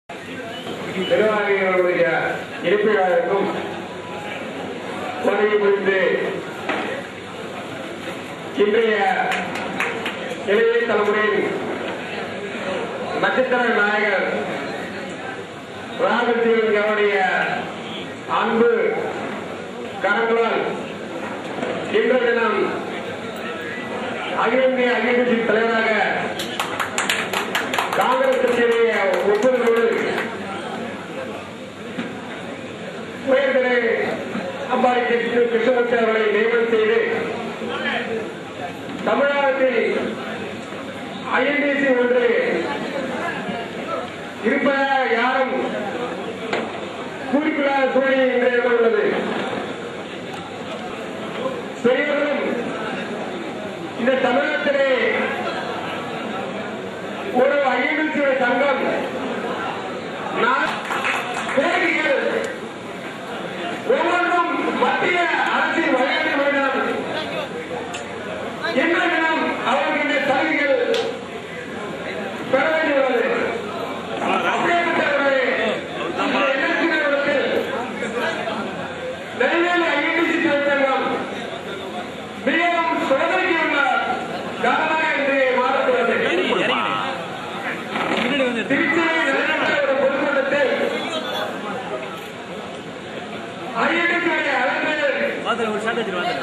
நிர்வாகிகளுடைய இருப்பிடருக்கும் வருகை புரிந்து இன்றைய இளைய தலைமுறையின் நட்சத்திர நாயகர் ராமதேவன் அவருடைய அன்பு கரங்களால் இன்று தினம் அகில இந்திய அகில கட்சி தலைவராக காங்கிரஸ் கட்சியுடைய ஒப்புதலோடு உயர்திரு அம்பாடி கிருஷ்ண கிருஷ்ணமூர்த்தி அவர்களை நியமனம் செய்து தமிழகத்தில் ஐஎன்டிசி ஒன்று இருப்பதாக யாரும் கூறிக்கொள்ளாத சூழ்நிலை இன்றைய தினம் உள்ளது பெரியவர்களும் இந்த தமிழகத்திலே ஒரு ஐஎன்டிசி சங்கம் நான் கோரிக்கைகள் ஒவ்வொன்றும் மத்திய அரசின் வழிகாட்ட வேண்டும் இன்றைய தினம் அவர்களுடைய சலுகைகள் பெற வேண்டியுள்ளது அப்படிப்பட்ட ஒரு இந்த எதிர்ப்பு நிறுவனத்தில் நெல்வேலி ஐஎன்டிசி தொழிற்சங்கம் மிகவும் சோதனைக்கு உள்ள காரணமாக இன்று மாறப்படுகிறது திருச்சியில் நடைபெற்ற ஒரு பொதுக்கூட்டத்தில் ஐஎன்டிசி அழைப்பு வாசல் ஒரு ஷாட் வச்சிருவாங்க